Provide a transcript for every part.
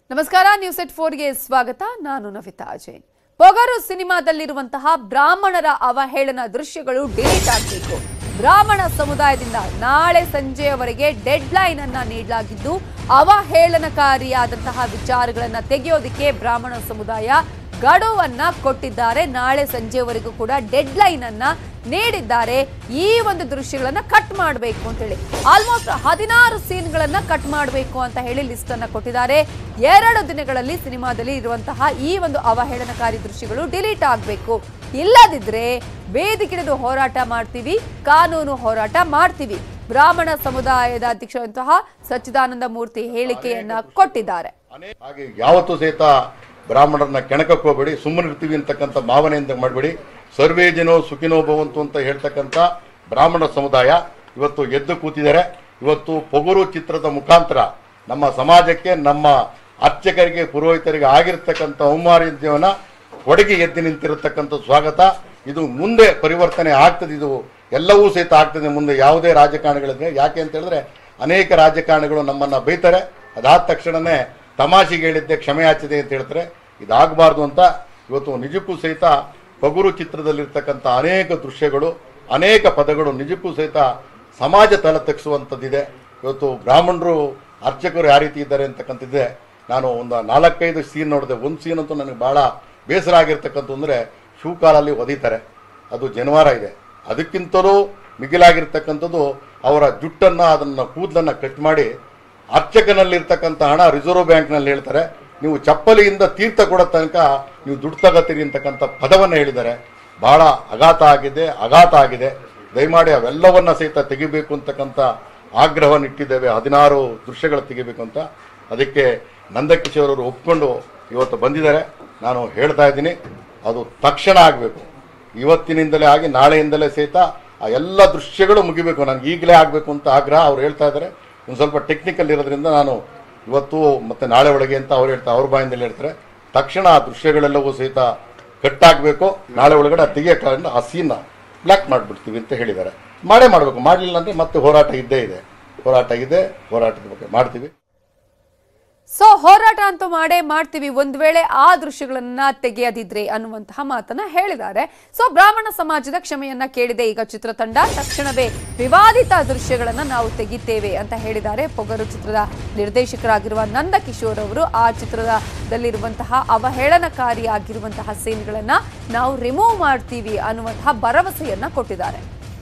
ನಮಸ್ಕಾರ ನ್ಯೂಸ್ ಎಟ್ ಫೋರ್ಗೆ ಸ್ವಾಗತ ನಾನು ನವಿತಾ ಜೈನ್ ಪೊಗರು ಸಿನಿಮಾದಲ್ಲಿರುವಂತಹ ಬ್ರಾಹ್ಮಣರ ಅವಹೇಳನ ದೃಶ್ಯಗಳು ಡಿಲೀಟ್ ಆಗಬೇಕು ಬ್ರಾಹ್ಮಣ ಸಮುದಾಯದಿಂದ ನಾಳೆ ಸಂಜೆಯವರೆಗೆ ಡೆಡ್ ಲೈನ್ ಅನ್ನ ನೀಡಲಾಗಿದ್ದು ಅವಹೇಳನಕಾರಿಯಾದಂತಹ ವಿಚಾರಗಳನ್ನ ತೆಗೆಯೋದಕ್ಕೆ ಬ್ರಾಹ್ಮಣ ಸಮುದಾಯ ಗಡುವನ್ನ ಕೊಟ್ಟಿದ್ದಾರೆ ನಾಳೆ ಸಂಜೆವರೆಗೂ ಕೂಡ ಡೆಡ್ ಲೈನ್ ಅನ್ನ ನೀಡಿದ್ದಾರೆ ಈ ಒಂದು ದೃಶ್ಯಗಳನ್ನ ಕಟ್ ಮಾಡಬೇಕು ಅಂತೇಳಿ ಆಲ್ಮೋಸ್ಟ್ ಹದಿನಾರು ಸೀನ್ಗಳನ್ನ ಕಟ್ ಮಾಡಬೇಕು ಅಂತ ಹೇಳಿ ಲಿಸ್ಟ್ ಅನ್ನ ಕೊಟ್ಟಿದ್ದಾರೆ ಎರಡು ದಿನಗಳಲ್ಲಿ ಸಿನಿಮಾದಲ್ಲಿ ಇರುವಂತಹ ಈ ಒಂದು ಅವಹೇಳನಕಾರಿ ದೃಶ್ಯಗಳು ಡಿಲೀಟ್ ಆಗಬೇಕು ಇಲ್ಲದಿದ್ರೆ ವೇದಿಕೆದು ಹೋರಾಟ ಮಾಡ್ತೀವಿ ಕಾನೂನು ಹೋರಾಟ ಮಾಡ್ತೀವಿ ಬ್ರಾಹ್ಮಣ ಸಮುದಾಯದ ಅಧ್ಯಕ್ಷರಂತಹ ಸಚ್ಚಿದಾನಂದ ಮೂರ್ತಿ ಹೇಳಿಕೆಯನ್ನ ಕೊಟ್ಟಿದ್ದಾರೆ ಹಾಗೆ ಯಾವತ್ತೂ ಸಹಿತ ಬ್ರಾಹ್ಮಣರನ್ನ ಕೆಣಕಕ್ಕೆ ಹೋಗಬೇಡಿ ಸುಮ್ಮನೆ ಇರ್ತೀವಿ ಅಂತಕ್ಕಂಥ ಭಾವನೆಯಿಂದ ಮಾಡಬೇಡಿ ಸರ್ವೇ ಜನೋ ಸುಖಿನೋ ಭವಂತು ಅಂತ ಹೇಳ್ತಕ್ಕಂಥ ಬ್ರಾಹ್ಮಣ ಸಮುದಾಯ ಇವತ್ತು ಎದ್ದು ಕೂತಿದ್ದಾರೆ ಇವತ್ತು ಪೊಗುರು ಚಿತ್ರದ ಮುಖಾಂತರ ನಮ್ಮ ಸಮಾಜಕ್ಕೆ ನಮ್ಮ ಅರ್ಚಕರಿಗೆ ಪುರೋಹಿತರಿಗೆ ಆಗಿರ್ತಕ್ಕಂಥ ಅವಮಾರ್ಯವನ್ನು ಒಡಗಿ ಎದ್ದು ನಿಂತಿರತಕ್ಕಂಥ ಸ್ವಾಗತ ಇದು ಮುಂದೆ ಪರಿವರ್ತನೆ ಆಗ್ತದೆ ಇದು ಎಲ್ಲವೂ ಸಹಿತ ಆಗ್ತದೆ ಮುಂದೆ ಯಾವುದೇ ರಾಜಕಾರಣಿಗಳಿದ್ರೆ ಯಾಕೆ ಅಂತ ಹೇಳಿದ್ರೆ ಅನೇಕ ರಾಜಕಾರಣಿಗಳು ನಮ್ಮನ್ನ ಬೈತಾರೆ ಅದಾದ ತಕ್ಷಣನೇ ತಮಾಷೆಗೆ ಹೇಳಿದ್ದೆ ಕ್ಷಮೆ ಯಾಚಿದೆ ಅಂತ ಹೇಳ್ತಾರೆ ಇದಾಗಬಾರ್ದು ಅಂತ ಇವತ್ತು ನಿಜಕ್ಕೂ ಸಹಿತ ಪಗುರು ಚಿತ್ರದಲ್ಲಿರ್ತಕ್ಕಂಥ ಅನೇಕ ದೃಶ್ಯಗಳು ಅನೇಕ ಪದಗಳು ನಿಜಕ್ಕೂ ಸಹಿತ ಸಮಾಜ ತಲೆ ತಗ್ಗಿಸುವಂಥದ್ದಿದೆ ಇವತ್ತು ಬ್ರಾಹ್ಮಣರು ಅರ್ಚಕರು ಯಾವ ರೀತಿ ಇದ್ದಾರೆ ಅಂತಕ್ಕಂಥದ್ದೆ ನಾನು ಒಂದು ನಾಲ್ಕೈದು ಸೀನ್ ನೋಡಿದೆ ಒಂದು ಸೀನ್ ಅಂತೂ ನನಗೆ ಭಾಳ ಬೇಸರ ಆಗಿರ್ತಕ್ಕಂಥ ಅಂದರೆ ಶೂಕಾಲಲ್ಲಿ ಒದೀತಾರೆ ಅದು ಜನವಾರ ಇದೆ ಅದಕ್ಕಿಂತಲೂ ಮಿಗಿಲಾಗಿರ್ತಕ್ಕಂಥದ್ದು ಅವರ ಜುಟ್ಟನ್ನು ಅದನ್ನು ಕೂದಲನ್ನು ಕಟ್ ಮಾಡಿ ಅರ್ಚಕನಲ್ಲಿರ್ತಕ್ಕಂಥ ಹಣ ರಿಸರ್ವ್ ಬ್ಯಾಂಕ್ನಲ್ಲಿ ಹೇಳ್ತಾರೆ ನೀವು ಚಪ್ಪಲಿಯಿಂದ ತೀರ್ಥ ಕೊಡೋ ತನಕ ನೀವು ದುಡ್ಡು ತಗೋತೀರಿ ಅಂತಕ್ಕಂಥ ಪದವನ್ನು ಹೇಳಿದ್ದಾರೆ ಬಹಳ ಆಘಾತ ಆಗಿದೆ ಆಘಾತ ಆಗಿದೆ ದಯಮಾಡಿ ಅವೆಲ್ಲವನ್ನ ಸಹಿತ ತೆಗಿಬೇಕು ಅಂತಕ್ಕಂಥ ಆಗ್ರಹವನ್ನು ಇಟ್ಟಿದ್ದೇವೆ ಹದಿನಾರು ದೃಶ್ಯಗಳು ತೆಗಿಬೇಕು ಅಂತ ಅದಕ್ಕೆ ನಂದಕಿಶೋರ್ ಅವರು ಒಪ್ಕೊಂಡು ಇವತ್ತು ಬಂದಿದ್ದಾರೆ ನಾನು ಹೇಳ್ತಾ ಇದ್ದೀನಿ ಅದು ತಕ್ಷಣ ಆಗಬೇಕು ಇವತ್ತಿನಿಂದಲೇ ಆಗಿ ನಾಳೆಯಿಂದಲೇ ಸಹಿತ ಆ ಎಲ್ಲ ದೃಶ್ಯಗಳು ಮುಗಿಬೇಕು ನನಗೆ ಈಗಲೇ ಆಗಬೇಕು ಅಂತ ಆಗ್ರಹ ಅವ್ರು ಹೇಳ್ತಾ ಇದ್ದಾರೆ ಒಂದು ಸ್ವಲ್ಪ ಟೆಕ್ನಿಕಲ್ ಇರೋದ್ರಿಂದ ನಾನು ಇವತ್ತು ಮತ್ತೆ ನಾಳೆ ಒಳಗೆ ಅಂತ ಅವ್ರು ಹೇಳ್ತಾರೆ ಅವ್ರ ಬಾಯಿಂದಲೇ ಹೇಳ್ತಾರೆ ತಕ್ಷಣ ಆ ದೃಶ್ಯಗಳೆಲ್ಲವೂ ಸಹಿತ ಕಟ್ಟಾಗಬೇಕು ನಾಳೆ ಒಳಗಡೆ ಅದು ತೆಗಿಯೋ ಕಾರಣ ಆ ಸೀನ್ನ ಬ್ಲ್ಯಾಕ್ ಮಾಡಿಬಿಡ್ತೀವಿ ಅಂತ ಹೇಳಿದ್ದಾರೆ ಮಾಡೇ ಮಾಡಬೇಕು ಮಾಡಲಿಲ್ಲ ಅಂದರೆ ಮತ್ತೆ ಹೋರಾಟ ಇದ್ದೇ ಇದೆ ಹೋರಾಟ ಇದೆ ಹೋರಾಟದ ಬಗ್ಗೆ ಮಾಡ್ತೀವಿ ಸೊ ಹೋರಾಟ ಅಂತೂ ಮಾಡೇ ಮಾಡ್ತೀವಿ ಒಂದ್ ವೇಳೆ ಆ ದೃಶ್ಯಗಳನ್ನ ತೆಗೆಯದಿದ್ರೆ ಅನ್ನುವಂತಹ ಮಾತನ್ನ ಹೇಳಿದ್ದಾರೆ ಸೊ ಬ್ರಾಹ್ಮಣ ಸಮಾಜದ ಕ್ಷಮೆಯನ್ನ ಕೇಳಿದೆ ಈಗ ಚಿತ್ರತಂಡ ತಕ್ಷಣವೇ ವಿವಾದಿತ ದೃಶ್ಯಗಳನ್ನ ನಾವು ತೆಗಿತೇವೆ ಅಂತ ಹೇಳಿದ್ದಾರೆ ಪೊಗರು ಚಿತ್ರದ ನಿರ್ದೇಶಕರಾಗಿರುವ ನಂದಕಿಶೋರ್ ಅವರು ಆ ಚಿತ್ರದಲ್ಲಿರುವಂತಹ ಅವಹೇಳನಕಾರಿಯಾಗಿರುವಂತಹ ಸೀನ್ಗಳನ್ನ ನಾವು ರಿಮೂವ್ ಮಾಡ್ತೀವಿ ಅನ್ನುವಂತಹ ಭರವಸೆಯನ್ನ ಕೊಟ್ಟಿದ್ದಾರೆ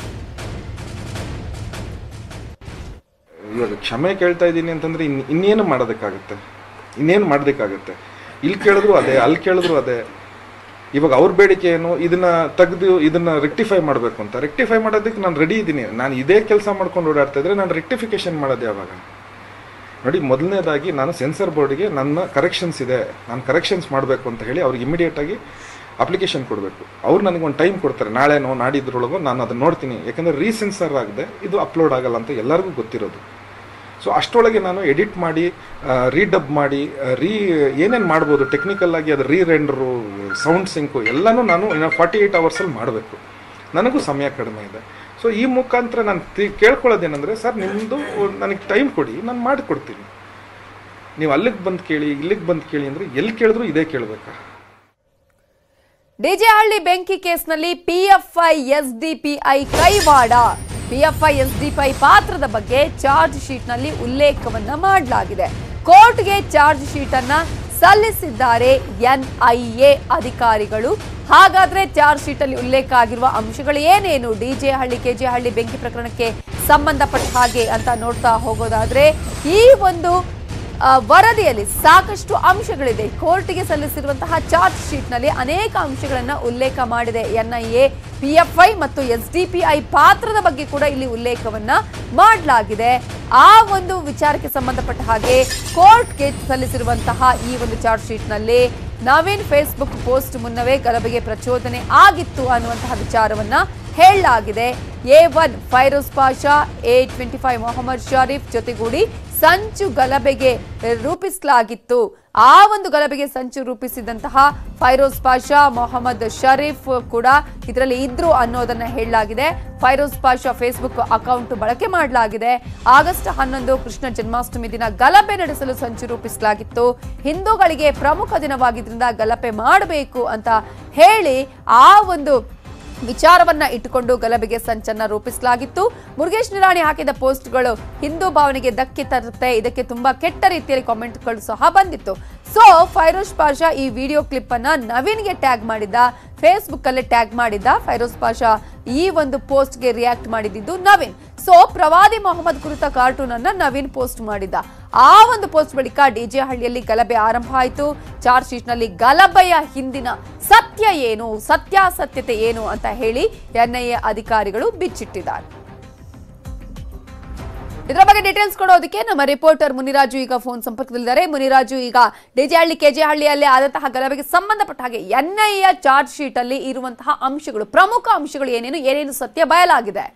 ಇವಾಗ ಕ್ಷಮೆ ಕೇಳ್ತಾ ಇದ್ದೀನಿ ಅಂತಂದ್ರೆ ಇನ್ ಇನ್ನೇನು ಮಾಡೋದಕ್ಕಾಗುತ್ತೆ ಇನ್ನೇನು ಮಾಡೋದಕ್ಕಾಗುತ್ತೆ ಇಲ್ಲಿ ಕೇಳಿದ್ರು ಅದೇ ಅಲ್ಲಿ ಕೇಳಿದ್ರು ಅದೇ ಇವಾಗ ಅವ್ರ ಬೇಡಿಕೆ ಏನು ಇದನ್ನ ತೆಗೆದು ಇದನ್ನ ರೆಕ್ಟಿಫೈ ಮಾಡಬೇಕು ಅಂತ ರೆಕ್ಟಿಫೈ ಮಾಡೋದಕ್ಕೆ ನಾನು ರೆಡಿ ಇದ್ದೀನಿ ನಾನು ಇದೇ ಕೆಲಸ ಮಾಡ್ಕೊಂಡು ಓಡಾಡ್ತಾ ಇದ್ರೆ ನಾನು ರೆಕ್ಟಿಫಿಕೇಶನ್ ಮಾಡೋದು ಯಾವಾಗ ನೋಡಿ ಮೊದಲನೇದಾಗಿ ನಾನು ಸೆನ್ಸರ್ ಬೋರ್ಡ್ಗೆ ನನ್ನ ಕರೆಕ್ಷನ್ಸ್ ಇದೆ ನಾನು ಕರೆಕ್ಷನ್ಸ್ ಮಾಡಬೇಕು ಅಂತ ಹೇಳಿ ಅವ್ರಿಗೆ ಇಮಿಡಿಯೇಟಾಗಿ ಅಪ್ಲಿಕೇಶನ್ ಕೊಡಬೇಕು ಅವ್ರು ನನಗೆ ಒಂದು ಟೈಮ್ ಕೊಡ್ತಾರೆ ನಾಳೆನೋ ನಾಡಿದ್ರೊಳಗೋ ನಾನು ಅದನ್ನ ನೋಡ್ತೀನಿ ಯಾಕಂದರೆ ರೀಸೆನ್ಸರ್ ಆಗದೆ ಇದು ಅಪ್ಲೋಡ್ ಆಗಲ್ಲ ಅಂತ ಎಲ್ಲರಿಗೂ ಗೊತ್ತಿರೋದು ಸೊ ಅಷ್ಟರೊಳಗೆ ನಾನು ಎಡಿಟ್ ಮಾಡಿ ರೀಡಬ್ ಮಾಡಿ ರೀ ಏನೇನು ಮಾಡ್ಬೋದು ಟೆಕ್ನಿಕಲ್ ಆಗಿ ಅದು ರೀ ರೆಂಡರು ಸೌಂಡ್ ಸಿಂಕು ಎಲ್ಲನೂ ನಾನು ಇನ್ನು ಫಾರ್ಟಿ ಏಯ್ಟ್ ಅವರ್ಸಲ್ಲಿ ಮಾಡಬೇಕು ನನಗೂ ಸಮಯ ಕಡಿಮೆ ಇದೆ ಸೊ ಈ ಮುಖಾಂತರ ನಾನು ತಿ ಕೇಳ್ಕೊಳ್ಳೋದೇನೆಂದರೆ ಸರ್ ನಿಮ್ಮದು ನನಗೆ ಟೈಮ್ ಕೊಡಿ ನಾನು ಮಾಡಿಕೊಡ್ತೀನಿ ನೀವು ಅಲ್ಲಿಗೆ ಬಂದು ಕೇಳಿ ಇಲ್ಲಿಗೆ ಬಂದು ಕೇಳಿ ಅಂದರೆ ಎಲ್ಲಿ ಕೇಳಿದ್ರು ಇದೇ ಕೇಳಬೇಕಾ ಡಿಜೆಹಳ್ಳಿ ಬೆಂಕಿ ಕೇಸ್ನಲ್ಲಿ ಪಿಎಫ್ಐ ಎಸ್ಡಿಪಿಐ ಕೈವಾಡ ಪಿಎಫ್ಐ ಎಸ್ಡಿಪಿಐ ಪಾತ್ರದ ಬಗ್ಗೆ ಚಾರ್ಜ್ ಶೀಟ್ನಲ್ಲಿ ಉಲ್ಲೇಖವನ್ನ ಮಾಡಲಾಗಿದೆ ಕೋರ್ಟ್ಗೆ ಚಾರ್ಜ್ ಶೀಟ್ ಅನ್ನ ಸಲ್ಲಿಸಿದ್ದಾರೆ ಎನ್ಐಎ ಅಧಿಕಾರಿಗಳು ಹಾಗಾದ್ರೆ ಚಾರ್ಜ್ ಶೀಟ್ ಅಲ್ಲಿ ಉಲ್ಲೇಖ ಆಗಿರುವ ಅಂಶಗಳು ಏನೇನು ಡಿಜೆ ಹಳ್ಳಿ ಕೆಜೆ ಹಳ್ಳಿ ಬೆಂಕಿ ಪ್ರಕರಣಕ್ಕೆ ಸಂಬಂಧಪಟ್ಟ ಹಾಗೆ ಅಂತ ನೋಡ್ತಾ ಹೋಗೋದಾದ್ರೆ ಈ ಒಂದು ಆ, ವರದಿಯಲ್ಲಿ ಸಾಕಷ್ಟು ಅಂಶಗಳಿದೆ ಕೋರ್ಟ್ಗೆ ಸಲ್ಲಿಸಿರುವಂತಹ ಚಾರ್ಜ್ ಶೀಟ್ನಲ್ಲಿ ಅನೇಕ ಅಂಶಗಳನ್ನ ಉಲ್ಲೇಖ ಮಾಡಿದೆ ಎನ್ಐಎ ಪಿಎಫ್ಐ ಮತ್ತು ಎಸ್ಡಿಪಿಐ ಪಾತ್ರದ ಬಗ್ಗೆ ಕೂಡ ಇಲ್ಲಿ ಉಲ್ಲೇಖವನ್ನ ಮಾಡಲಾಗಿದೆ ಆ ಒಂದು ವಿಚಾರಕ್ಕೆ ಸಂಬಂಧಪಟ್ಟ ಹಾಗೆ ಕೋರ್ಟ್ಗೆ ಸಲ್ಲಿಸಿರುವಂತಹ ಈ ಒಂದು ಚಾರ್ಜ್ ಶೀಟ್ನಲ್ಲಿ ನವೀನ್ ಫೇಸ್ಬುಕ್ ಪೋಸ್ಟ್ ಮುನ್ನವೇ ಗಲಭೆಗೆ ಪ್ರಚೋದನೆ ಆಗಿತ್ತು ಅನ್ನುವಂತಹ ವಿಚಾರವನ್ನ ಹೇಳಲಾಗಿದೆ A one Firoz Pasha A twenty five Mohammed Sharif ಜೊತೆಗೂಡಿ ಸಂಚು ಗಲಭೆಗೆ ರೂಪಿಸಲಾಗಿತ್ತು ಆ ಒಂದು ಗಲಭೆಗೆ ಸಂಚು ರೂಪಿಸಿದಂತಹ ಫೈರೋಜ್ ಪಾಷಾ ಮೊಹಮ್ಮದ್ ಶರೀಫ್ ಕೂಡ ಇದರಲ್ಲಿ ಇದ್ರು ಅನ್ನೋದನ್ನ ಹೇಳಲಾಗಿದೆ ಫೈರೋಜ್ ಪಾಷಾ ಫೇಸ್ಬುಕ್ ಅಕೌಂಟ್ ಬಳಕೆ ಮಾಡಲಾಗಿದೆ ಆಗಸ್ಟ್ ಹನ್ನೊಂದು ಕೃಷ್ಣ ಜನ್ಮಾಷ್ಟಮಿ ದಿನ ಗಲಭೆ ನಡೆಸಲು ಸಂಚು ರೂಪಿಸಲಾಗಿತ್ತು ಹಿಂದೂಗಳಿಗೆ ಪ್ರಮುಖ ದಿನವಾಗಿದ್ರಿಂದ ಗಲಭೆ ಮಾಡಬೇಕು ಅಂತ ಹೇಳಿ ಆ ಒಂದು ವಿಚಾರವನ್ನ ಇಟ್ಟುಕೊಂಡು ಗಲಭೆಗೆ ಸಂಚನ್ನ ರೂಪಿಸಲಾಗಿತ್ತು ಮುರುಗೇಶ್ ನಿರಾಣಿ ಹಾಕಿದ ಪೋಸ್ಟ್ಗಳು ಹಿಂದೂ ಭಾವನೆಗೆ ಧಕ್ಕೆ ತರುತ್ತೆ ಇದಕ್ಕೆ ತುಂಬಾ ಕೆಟ್ಟ ರೀತಿಯಲ್ಲಿ ಕಾಮೆಂಟ್ಗಳು ಸಹ ಬಂದಿತ್ತು ಸೊ ಫೈರೋಜ್ ಪಾಷಾ ಈ ವಿಡಿಯೋ ಕ್ಲಿಪ್ ಅನ್ನ ನವೀನ್ಗೆ ಟ್ಯಾಗ್ ಮಾಡಿದ್ದ ಫೇಸ್ಬುಕ್ ಅಲ್ಲೇ ಟ್ಯಾಗ್ ಮಾಡಿದ್ದ ಫೈರೋಜ್ ಪಾಷಾ ಈ ಒಂದು ಪೋಸ್ಟ್ಗೆ ರಿಯಾಕ್ಟ್ ಮಾಡಿದ್ದು ನವೀನ್ ಸೊ ಪ್ರವಾದಿ ಮೊಹಮ್ಮದ್ ಕುರಿತ ಕಾರ್ಟೂನ್ ಅನ್ನ ನವೀನ್ ಪೋಸ್ಟ್ ಮಾಡಿದ್ದ ಆ ಒಂದು ಪೋಸ್ಟ್ ಬಳಿಕ ಡಿಜೆ ಹಳ್ಳಿಯಲ್ಲಿ ಗಲಭೆ ಆರಂಭ ಆಯಿತು ಚಾರ್ಜ್ ಶೀಟ್ ನಲ್ಲಿ ಗಲಭೆಯ ಹಿಂದಿನ ಸತ್ಯ ಏನು ಸತ್ಯಾಸತ್ಯತೆ ಏನು ಅಂತ ಹೇಳಿ ಎನ್ಐಎ ಅಧಿಕಾರಿಗಳು ಬಿಚ್ಚಿಟ್ಟಿದ್ದಾರೆ ಇದರ ಬಗ್ಗೆ ಡೀಟೇಲ್ಸ್ ಕೊಡೋದಕ್ಕೆ ನಮ್ಮ ರಿಪೋರ್ಟರ್ ಮುನಿರಾಜು ಈಗ ಫೋನ್ ಸಂಪರ್ಕದಲ್ಲಿದ್ದಾರೆ ಮುನಿರಾಜು ಈಗ ಡಿಜೆಹಳ್ಳಿ ಕೆಜೆಹಳ್ಳಿಯಲ್ಲಿ ಆದಂತಹ ಗಲಭೆಗೆ ಸಂಬಂಧಪಟ್ಟ ಹಾಗೆ ಎನ್ಐಎ ಚಾರ್ಜ್ ಶೀಟ್ ಅಲ್ಲಿ ಇರುವಂತಹ ಅಂಶಗಳು ಪ್ರಮುಖ ಅಂಶಗಳು ಏನೇನು ಏನೇನು ಸತ್ಯ ಬಯಲಾಗಿದೆ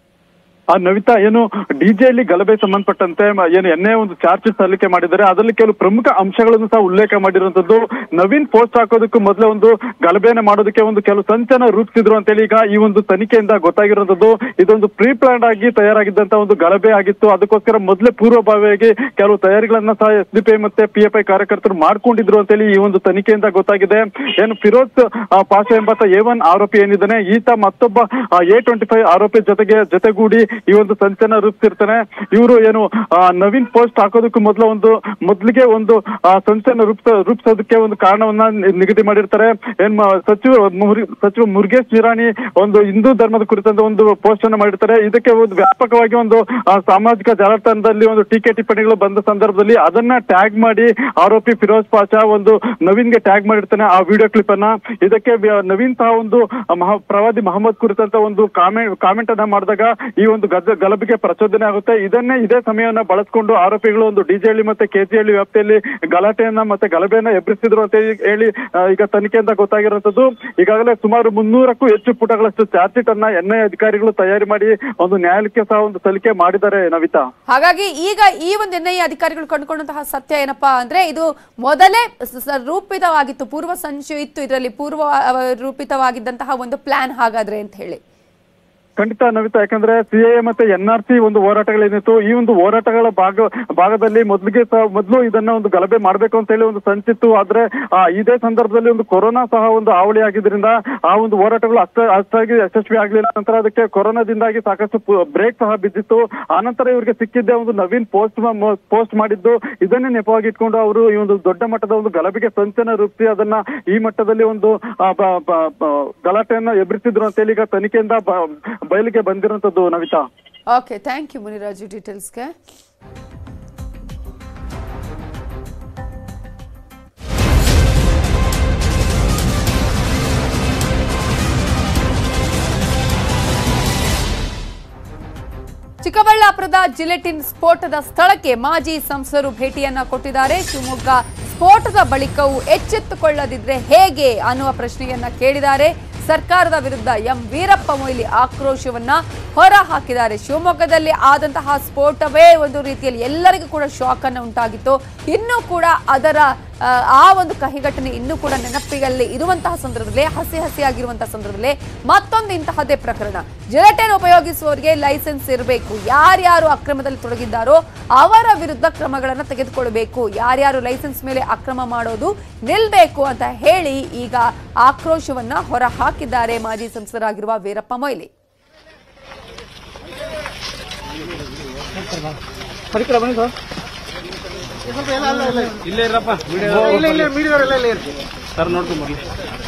ಆ ನವಿತಾ ಏನು ಡಿಜೆಯಲ್ಲಿ ಗಲಭೆ ಸಂಬಂಧಪಟ್ಟಂತೆ ಮ- ಏನು ಎನ್ನೇ ಒಂದು ಚಾರ್ಜ್ ಸಲ್ಲಿಕೆ ಮಾಡಿದ್ದಾರೆ ಅದರಲ್ಲಿ ಕೆಲವು ಪ್ರಮುಖ ಅಂಶಗಳನ್ನು ಸಹ ಉಲ್ಲೇಖ ಮಾಡಿರುವಂತದ್ದು ನವೀನ್ ಪೋಸ್ಟ್ ಹಾಕೋದಕ್ಕೂ ಮೊದಲೇ ಒಂದು ಗಲಭೆಯನ್ನು ಮಾಡೋದಕ್ಕೆ ಒಂದು ಕೆಲವು ಸಂಚನ ರೂಪಿಸಿದ್ರು ಅಂತೇಳಿ ಈಗ ಈ ಒಂದು ತನಿಖೆಯಿಂದ ಗೊತ್ತಾಗಿರುವಂತದ್ದು ಇದೊಂದು ಪ್ರೀ ಪ್ಲಾನ್ಡ್ ಆಗಿ ತಯಾರಾಗಿದ್ದಂತ ಒಂದು ಗಲಭೆ ಆಗಿತ್ತು ಅದಕ್ಕೋಸ್ಕರ ಮೊದಲೇ ಪೂರ್ವಭಾವಿಯಾಗಿ ಕೆಲವು ತಯಾರಿಗಳನ್ನ ಸಹ ಎಸ್ ಡಿ ಪಿ ಐ ಮತ್ತೆ ಪಿ ಎಫ್ ಐ ಕಾರ್ಯಕರ್ತರು ಮಾಡ್ಕೊಂಡಿದ್ರು ಅಂತೇಳಿ ಈ ಒಂದು ತನಿಖೆಯಿಂದ ಗೊತ್ತಾಗಿದೆ ಏನು ಫಿರೋಜ್ ಆ, ಪಾಷಾ ಎಂಬತ್ತ ಎ ಒನ್ ಆರೋಪಿ ಏನಿದ್ದಾನೆ ಈತ ಮತ್ತೊಬ್ಬ ಎ ಟ್ವೆಂಟಿ ಫೈವ್ ಆರೋಪಿ ಜೊತೆಗೆ ಜೊತೆಗೂಡಿ ಈ ಒಂದು ಸಂಚನ ರೂಪಿಸಿರ್ತಾನೆ ಇವರು ಏನು ಆ, ನವೀನ್ ಪೋಸ್ಟ್ ಹಾಕೋದಕ್ಕೂ ಮೊದಲು ಒಂದು ಮೊದಲಿಗೆ ಒಂದು ಆ, ಸಂಚನ ರೂಪಿಸ ರೂಪಿಸೋದಕ್ಕೆ ಒಂದು ಕಾರಣವನ್ನ ನಿ- ನಿಗದಿ ಮಾಡಿರ್ತಾರೆ ಏನ್ ಮ- ಸಚಿವ ಮುರಿ- ಸಚಿವ ಮುರುಗೇಶ್ ನಿರಾಣಿ ಒಂದು ಹಿಂದೂ ಧರ್ಮದ ಕುರಿತಂತ ಒಂದು ಪೋಸ್ಟ್ ಅನ್ನು ಮಾಡಿರ್ತಾರೆ ಇದಕ್ಕೆ ಒಂದು ವ್ಯಾಪಕವಾಗಿ ಒಂದು ಆ, ಸಾಮಾಜಿಕ ಜಾಲತಾಣದಲ್ಲಿ ಒಂದು ಟೀಕೆ ಟಿಪ್ಪಣಿಗಳು ಬಂದ ಸಂದರ್ಭದಲ್ಲಿ ಅದನ್ನ ಟ್ಯಾಗ್ ಮಾಡಿ ಆರೋಪಿ ಫಿರೋಜ್ ಪಾಷಾ ಒಂದು ನವೀನ್ಗೆ ಟ್ಯಾಗ್ ಮಾಡಿರ್ತಾನೆ ಆ ವಿಡಿಯೋ ಕ್ಲಿಪ್ ಅನ್ನ ಇದಕ್ಕೆ ವ್ಯ- ನವೀನ್ ಸಹ ಒಂದು ಮಹಾ ಪ್ರವಾದಿ ಮಹಮ್ಮದ್ ಕುರಿತಂತ ಒಂದು ಕಾಮೆಂಟ್ ಕಾಮೆಂಟ್ ಅನ್ನ ಮಾಡಿದಾಗ ಈ ಒಂದು ಗದ್ದ ಗಲಭೆಗೆ ಪ್ರಚೋದನೆ ಆಗುತ್ತೆ ಇದನ್ನೇ ಇದೇ ಸಮಯವನ್ನ ಬಳಸ್ಕೊಂಡು ಆರೋಪಿಗಳು ಒಂದು ಡಿಜೆಹಳ್ಳಿ ಮತ್ತೆ ಕೆಜಿಹಳ್ಳಿ ವ್ಯಾಪ್ತಿಯಲ್ಲಿ ಗಲಾಟೆಯನ್ನ ಮತ್ತೆ ಗಲಭೆಯನ್ನ ಎಬ್ಬರಿಸಿದ್ರು ಅಂತ ಹೇಳಿ- ಹೇಳಿ ಆ, ಈಗ ತನಿಖೆಯಿಂದ ಗೊತ್ತಾಗಿರುವಂತದ್ದು ಈಗಾಗಲೇ ಸುಮಾರು ಮುನ್ನೂರಕ್ಕೂ ಹೆಚ್ಚು ಪುಟಗಳಷ್ಟು ಚಾರ್ಜ್ ಶೀಟ್ ಅನ್ನ ಎನ್ಐ ಅಧಿಕಾರಿಗಳು ತಯಾರಿ ಮಾಡಿ ಒಂದು ನ್ಯಾಯಾಲಯಕ್ಕೆ ಸಹ ಒಂದು ಸಲ್ಲಿಕೆ ಮಾಡಿದ್ದಾರೆ ನವಿತಾ ಹಾಗಾಗಿ ಈಗ ಈ ಒಂದು ಎನ್ಐಎ ಅಧಿಕಾರಿಗಳು ಕಂಡುಕೊಂಡಂತಹ ಸತ್ಯ ಏನಪ್ಪಾ ಅಂದ್ರೆ ಇದು ಮೊದಲೇ ಸ- ಸ- ರೂಪಿತವಾಗಿತ್ತು ಪೂರ್ವ ಸಂಚು ಇತ್ತು ಇದರಲ್ಲಿ ಪೂರ್ವ ಅವ, ರೂಪಿತವಾಗಿದ್ದಂತಹ ಒಂದು ಪ್ಲಾನ್ ಹಾಗಾದ್ರೆ ಅಂತ ಹೇಳಿ ಖಂಡಿತ ನವಿತಾ ಯಾಕಂದ್ರೆ ಸಿಎ ಮತ್ತೆ ಎನ್ ಆರ್ ಸಿ ಒಂದು ಹೋರಾಟಗಳೇನಿತ್ತು ಈ ಒಂದು ಹೋರಾಟಗಳ ಭಾಗ ಭಾಗದಲ್ಲಿ ಮೊದಲಿಗೆ ಸಹ ಮೊದಲು ಇದನ್ನ ಒಂದು ಗಲಭೆ ಮಾಡಬೇಕು ಅಂತ ಹೇಳಿ ಒಂದು ಸಂಚಿತ್ತು ಆದ್ರೆ ಆ, ಇದೇ ಸಂದರ್ಭದಲ್ಲಿ ಒಂದು ಕೊರೋನಾ ಸಹ ಒಂದು ಹಾವಳಿ ಆಗಿದ್ರಿಂದ ಆ ಒಂದು ಹೋರಾಟಗಳು ಅಷ್ಟ ಅಷ್ಟಾಗಿ ಯಶಸ್ವಿ ಆಗ್ಲಿಲ್ಲ ನಂತರ ಅದಕ್ಕೆ ಕೊರೋನಾದಿಂದಾಗಿ ಸಾಕಷ್ಟು ಬ್ರೇಕ್ ಸಹ ಬಿದ್ದಿತ್ತು ಆನಂತರ ಇವರಿಗೆ ಸಿಕ್ಕಿದ್ದೇ ಒಂದು ನವೀನ್ ಪೋಸ್ಟ್ ಪೋಸ್ಟ್ ಮಾಡಿದ್ದು ಇದನ್ನೇ ನೆಪವಾಗಿ ಇಟ್ಕೊಂಡು ಅವರು ಈ ಒಂದು ದೊಡ್ಡ ಮಟ್ಟದ ಒಂದು ಗಲಭೆಗೆ ಸಂಚನ ರೂಪಿಸಿ ಅದನ್ನ ಈ ಮಟ್ಟದಲ್ಲಿ ಒಂದು ಆ, ಬ- ಬ- ಬ- ಗಲಾಟೆಯನ್ನ ಎದುರಿಸಿದ್ರು ಅಂತೇಳಿ ಈಗ ತನಿಖೆಯಿಂದ ಬ- ಬಯಲಿಗೆ ಬಂದಿರುವಂತದ್ದು Navitha okay thank you Muniraju ಡೀಟೇಲ್ಸ್ಗೆ ಚಿಕ್ಕಬಳ್ಳಾಪುರದ ಜಿಲೆಟಿನ್ ಸ್ಫೋಟದ ಸ್ಥಳಕ್ಕೆ ಮಾಜಿ ಸಂಸದರು ಭೇಟಿಯನ್ನ ಕೊಟ್ಟಿದ್ದಾರೆ ಶಿವಮೊಗ್ಗ ಸ್ಫೋಟದ ಬಳಿಕವೂ ಎಚ್ಚೆತ್ತುಕೊಳ್ಳದಿದ್ರೆ ಹೇಗೆ ಅನ್ನುವ ಪ್ರಶ್ನೆಯನ್ನ ಕೇಳಿದ್ದಾರೆ ಸರ್ಕಾರದ ವಿರುದ್ಧ ಎಂ ವೀರಪ್ಪ ಮೊಯ್ಲಿ ಆಕ್ರೋಶವನ್ನ ಹೊರ ಹಾಕಿದ್ದಾರೆ ಶಿವಮೊಗ್ಗದಲ್ಲಿ ಆದಂತಹ ಸ್ಫೋಟವೇ ಒಂದು ರೀತಿಯಲ್ಲಿ ಎಲ್ಲರಿಗೂ ಕೂಡ ಶಾಕ್ ಅನ್ನು ಉಂಟಾಗಿತ್ತು ಇನ್ನೂ ಕೂಡ ಅದರ ಆ, ಆ ಒಂದು ಕಹಿ ಘಟನೆ ಇನ್ನೂ ಕೂಡ ನೆನಪಿನಲ್ಲಿ ಇರುವಂತಹ ಸಂದರ್ಭದಲ್ಲಿ ಹಸಿ ಹಸಿಯಾಗಿರುವಂತಹ ಸಂದರ್ಭದಲ್ಲಿ ಮತ್ತೊಂದು ಇಂತಹದ್ದೇ ಪ್ರಕರಣ ಜಿಲೆಟೇನ್ ಉಪಯೋಗಿಸುವವರಿಗೆ ಲೈಸೆನ್ಸ್ ಇರಬೇಕು ಯಾರ್ಯಾರು ಅಕ್ರಮದಲ್ಲಿ ತೊಡಗಿದ್ದಾರೋ ಅವರ ವಿರುದ್ಧ ಕ್ರಮಗಳನ್ನು ತೆಗೆದುಕೊಳ್ಳಬೇಕು ಯಾರ್ಯಾರು ಲೈಸೆನ್ಸ್ ಮೇಲೆ ಅಕ್ರಮ ಮಾಡೋದು ನಿಲ್ಬೇಕು ಅಂತ ಹೇಳಿ ಈಗ ಆಕ್ರೋಶವನ್ನ ಹೊರ ಹಾಕಿದ್ದಾರೆ ಮಾಜಿ ಸಂಸದರಾಗಿರುವ ವೀರಪ್ಪ ಮೊಯ್ಲಿ ಇಲ್ಲೇ ಇರಪ್ಪ ಸರ್ ನೋಡ್ಕೊಂಡ್ ಬರ್ಲಿ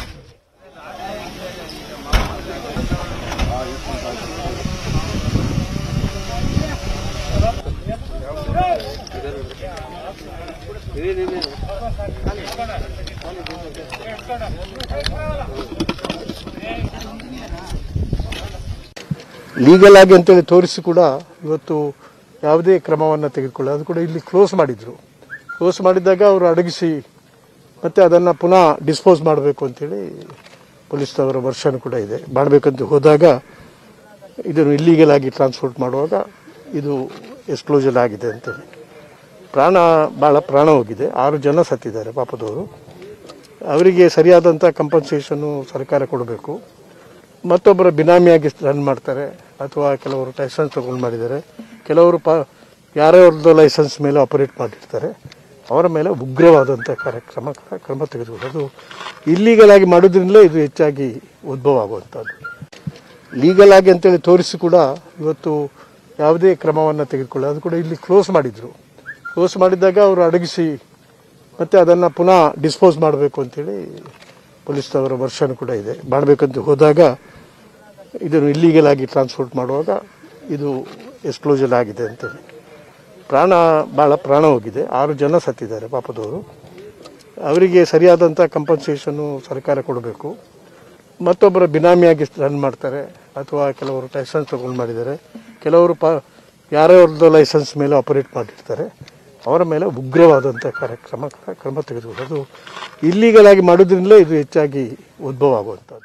ಲೀಗಲ್ ಆಗಿ ಅಂತೇಳಿ ತೋರಿಸಿ ಕೂಡ ಇವತ್ತು ಯಾವುದೇ ಕ್ರಮವನ್ನು ತೆಗೆದುಕೊಳ್ಳ ಅದು ಕೂಡ ಇಲ್ಲಿ ಕ್ಲೋಸ್ ಮಾಡಿದ್ರು ಕ್ಲೋಸ್ ಮಾಡಿದಾಗ ಅವರು ಅಡಗಿಸಿ ಮತ್ತೆ ಅದನ್ನು ಪುನಃ ಡಿಸ್ಪೋಸ್ ಮಾಡಬೇಕು ಅಂತೇಳಿ ಪೊಲೀಸ್ನವರ ವರ್ಷನೂ ಕೂಡ ಇದೆ ಮಾಡಬೇಕಂತ ಹೋದಾಗ ಇದನ್ನು ಇಲ್ಲೀಗಲ್ ಆಗಿ ಟ್ರಾನ್ಸ್ಪೋರ್ಟ್ ಮಾಡುವಾಗ ಇದು ಎಕ್ಸ್ಪ್ಲೋಷನ್ ಆಗಿದೆ ಅಂತೇಳಿ ಪ್ರಾಣ ಭಾಳ ಪ್ರಾಣ ಹೋಗಿದೆ ಆರು ಜನ ಸತ್ತಿದ್ದಾರೆ ಪಾಪದವರು ಅವರಿಗೆ ಸರಿಯಾದಂಥ ಕಂಪನ್ಸೇಷನ್ನು ಸರ್ಕಾರ ಕೊಡಬೇಕು ಮತ್ತೊಬ್ಬರ ಬಿನಾಮಿಯಾಗಿ ರನ್ ಮಾಡ್ತಾರೆ ಅಥವಾ ಕೆಲವರು ಲೈಸೆನ್ಸ್ ತಗೊಂಡು ಮಾಡಿದ್ದಾರೆ ಕೆಲವರು ಪ ಯಾರ್ಯಾವ್ರದ್ದು ಲೈಸೆನ್ಸ್ ಮೇಲೆ ಆಪರೇಟ್ ಮಾಡಿರ್ತಾರೆ ಅವರ ಮೇಲೆ ಉಗ್ರವಾದಂಥ ಕಾರ್ಯಕ್ರಮ ಕ್ರಮ ತೆಗೆದುಕೊಳ್ಳೋದು ಇಲ್ಲೀಗಲ್ ಆಗಿ ಮಾಡೋದ್ರಿಂದಲೇ ಇದು ಹೆಚ್ಚಾಗಿ ಉದ್ಭವ ಆಗುವಂಥದ್ದು ಲೀಗಲ್ ಆಗಿ ಅಂತೇಳಿ ತೋರಿಸಿ ಕೂಡ ಇವತ್ತು ಯಾವುದೇ ಕ್ರಮವನ್ನು ತೆಗೆದುಕೊಳ್ಳಿ ಅದು ಕೂಡ ಇಲ್ಲಿ ಕ್ಲೋಸ್ ಮಾಡಿದರು ಕ್ಲೋಸ್ ಮಾಡಿದಾಗ ಅವರು ಅಡಗಿಸಿ ಮತ್ತು ಅದನ್ನು ಪುನಃ ಡಿಸ್ಪೋಸ್ ಮಾಡಬೇಕು ಅಂತೇಳಿ ಪೊಲೀಸ್ನವರ ವರ್ಷನೂ ಕೂಡ ಇದೆ ಮಾಡಬೇಕಂತ ಹೋದಾಗ ಇದನ್ನು ಇಲ್ಲೀಗಲ್ ಆಗಿ ಟ್ರಾನ್ಸ್ಪೋರ್ಟ್ ಮಾಡುವಾಗ ಇದು ಎಕ್ಸ್ಪ್ಲೋಷನ್ ಆಗಿದೆ ಅಂತೇಳಿ ಪ್ರಾಣ ಭಾಳ ಪ್ರಾಣ ಹೋಗಿದೆ ಆರು ಜನ ಸತ್ತಿದ್ದಾರೆ ಪಾಪದವರು ಅವರಿಗೆ ಸರಿಯಾದಂಥ ಕಂಪನ್ಸೇಷನ್ನು ಸರ್ಕಾರ ಕೊಡಬೇಕು ಮತ್ತೊಬ್ಬರ ಬಿನಾಮಿಯಾಗಿ ರನ್ ಮಾಡ್ತಾರೆ ಅಥವಾ ಕೆಲವರು ಲೈಸೆನ್ಸ್ ತಗೊಂಡು ಮಾಡಿದ್ದಾರೆ ಕೆಲವರು ಪ ಯಾರ್ಯಾವ್ರದ್ದು ಲೈಸೆನ್ಸ್ ಮೇಲೆ ಆಪರೇಟ್ ಮಾಡಿರ್ತಾರೆ ಅವರ ಮೇಲೆ ಉಗ್ರವಾದಂಥ ಕಾರ್ಯಕ್ರಮ ಕ್ರಮ ತೆಗೆದುಕೊಳ್ಳೋದು ಇಲ್ಲೀಗಲ್ ಆಗಿ ಮಾಡೋದ್ರಿಂದಲೇ ಇದು ಹೆಚ್ಚಾಗಿ ಉದ್ಭವ ಆಗುವಂಥದ್ದು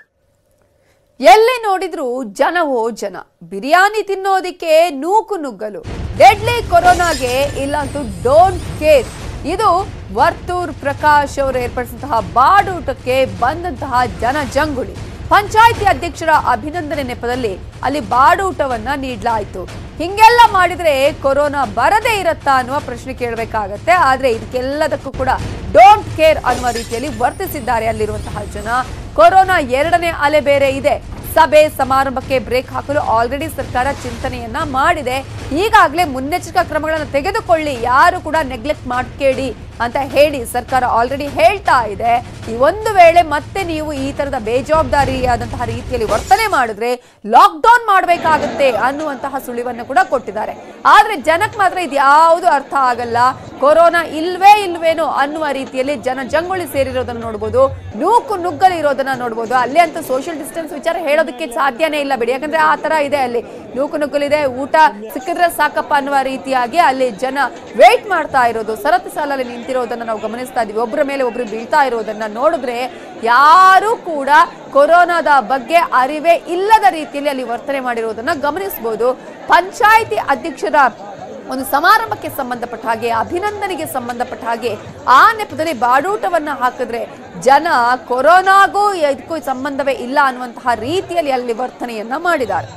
ಎಲ್ಲಿ ನೋಡಿದ್ರು ಜನವೋ ಜನ ಬಿರಿಯಾನಿ ತಿನ್ನೋದಿಕ್ಕೆ ನೂಕು ನುಗ್ಗಲು ಡೆಡ್ಲಿ ಕೊರೋನಾಗೆ ಇಲ್ಲಂತೂ ಡೋಂಟ್ ಕೇರ್ ಇದು ವರ್ತೂರ್ ಪ್ರಕಾಶ್ ಅವರು ಏರ್ಪಡಿಸಿದಂತಹ ಬಾಡೂಟಕ್ಕೆ ಬಂದಂತಹ ಜನಜಂಗುಳಿ ಪಂಚಾಯಿತಿ ಅಧ್ಯಕ್ಷರ ಅಭಿನಂದನೆ ನೆಪದಲ್ಲಿ ಅಲ್ಲಿ ಬಾಡೂಟವನ್ನ ನೀಡಲಾಯಿತು ಹಿಂಗೆಲ್ಲ ಮಾಡಿದ್ರೆ ಕೊರೋನಾ ಬರದೇ ಇರತ್ತಾ ಅನ್ನುವ ಪ್ರಶ್ನೆ ಕೇಳಬೇಕಾಗತ್ತೆ ಆದ್ರೆ ಇದಕ್ಕೆಲ್ಲದಕ್ಕೂ ಕೂಡ ಡೋಂಟ್ ಕೇರ್ ಅನ್ನುವ ರೀತಿಯಲ್ಲಿ ವರ್ತಿಸಿದ್ದಾರೆ ಅಲ್ಲಿರುವಂತಹ ಜನ ಕೊರೋನಾ ಎರಡನೇ ಅಲೆ ಬೇರೆ ಇದೆ ಸಭೆ ಸಮಾರಂಭಕ್ಕೆ ಬ್ರೇಕ್ ಹಾಕಲು ಆಲ್ರೆಡಿ ಸರ್ಕಾರ ಚಿಂತನೆಯನ್ನ ಮಾಡಿದೆ ಈಗಾಗಲೇ ಮುನ್ನೆಚ್ಚರಿಕಾ ಕ್ರಮಗಳನ್ನು ತೆಗೆದುಕೊಳ್ಳಿ ಯಾರು ಕೂಡ ನೆಗ್ಲೆಕ್ಟ್ ಮಾಡ್ಬೇಡಿ ಅಂತ ಹೇಳಿ ಸರ್ಕಾರ ಆಲ್ರೆಡಿ ಹೇಳ್ತಾ ಇದೆ ಈ ಒಂದು ವೇಳೆ ಮತ್ತೆ ನೀವು ಈ ತರದ ಬೇಜವಾಬ್ದಾರಿಯಾದಂತಹ ರೀತಿಯಲ್ಲಿ ವರ್ತನೆ ಮಾಡಿದ್ರೆ ಲಾಕ್ ಡೌನ್ ಮಾಡಬೇಕಾಗುತ್ತೆ ಅನ್ನುವಂತಹ ಸುಳಿವನ್ನು ಕೂಡ ಕೊಟ್ಟಿದ್ದಾರೆ ಆದ್ರೆ ಜನಕ್ಕೆ ಮಾತ್ರ ಇದು ಯಾವುದು ಅರ್ಥ ಆಗಲ್ಲ ಕೊರೋನಾ ಇಲ್ವೇ ಇಲ್ವೇನೋ ಅನ್ನುವ ರೀತಿಯಲ್ಲಿ ಜನ ಜಂಗುಳಿ ಸೇರಿರೋದನ್ನ ನೋಡ್ಬೋದು ನೂಕು ನುಗ್ಗಲು ಇರೋದನ್ನ ನೋಡ್ಬೋದು ಅಲ್ಲಿ ಅಂತೂ ಸೋಷಿಯಲ್ ಡಿಸ್ಟೆನ್ಸ್ ವಿಚಾರ ಹೇಳೋದಕ್ಕೆ ಸಾಧ್ಯನೇ ಇಲ್ಲ ಬಿಡಿ ಯಾಕಂದ್ರೆ ಆ ತರ ಇದೆ ಅಲ್ಲಿ ನೂಕು ನುಗ್ಗಲಿದೆ ಊಟ ಸಿಕ್ಕಿದ್ರೆ ಸಾಕಪ್ಪ ಅನ್ನುವ ರೀತಿಯಾಗಿ ಅಲ್ಲಿ ಜನ ವೇಟ್ ಮಾಡ್ತಾ ಇರೋದು ಸರತಿ ಸಾಲಲ್ಲಿ ನಿಂತಿರೋದನ್ನ ನಾವು ಗಮನಿಸ್ತಾ ಇದೀವಿ ಒಬ್ಬರ ಮೇಲೆ ಒಬ್ರು ಬೀಳ್ತಾ ಇರೋದನ್ನ ನೋಡಿದ್ರೆ ಯಾರು ಕೂಡ ಕೊರೋನಾದ ಬಗ್ಗೆ ಅರಿವೇ ಇಲ್ಲದ ರೀತಿಯಲ್ಲಿ ಅಲ್ಲಿ ವರ್ತನೆ ಮಾಡಿರೋದನ್ನ ಗಮನಿಸಬಹುದು ಪಂಚಾಯಿತಿ ಅಧ್ಯಕ್ಷರ ಒಂದು ಸಮಾರಂಭಕ್ಕೆ ಸಂಬಂಧಪಟ್ಟ ಹಾಗೆ ಅಭಿನಂದನೆಗೆ ಸಂಬಂಧಪಟ್ಟ ಹಾಗೆ ಆ ನೆಪದಲ್ಲಿ ಬಾಡೂಟವನ್ನ ಹಾಕಿದ್ರೆ ಜನ ಕೊರೋನಾಗೂ ಇದಕ್ಕೂ ಸಂಬಂಧವೇ ಇಲ್ಲ ಅನ್ನುವಂತಹ ರೀತಿಯಲ್ಲಿ ಅಲ್ಲಿ ವರ್ತನೆಯನ್ನ ಮಾಡಿದ್ದಾರೆ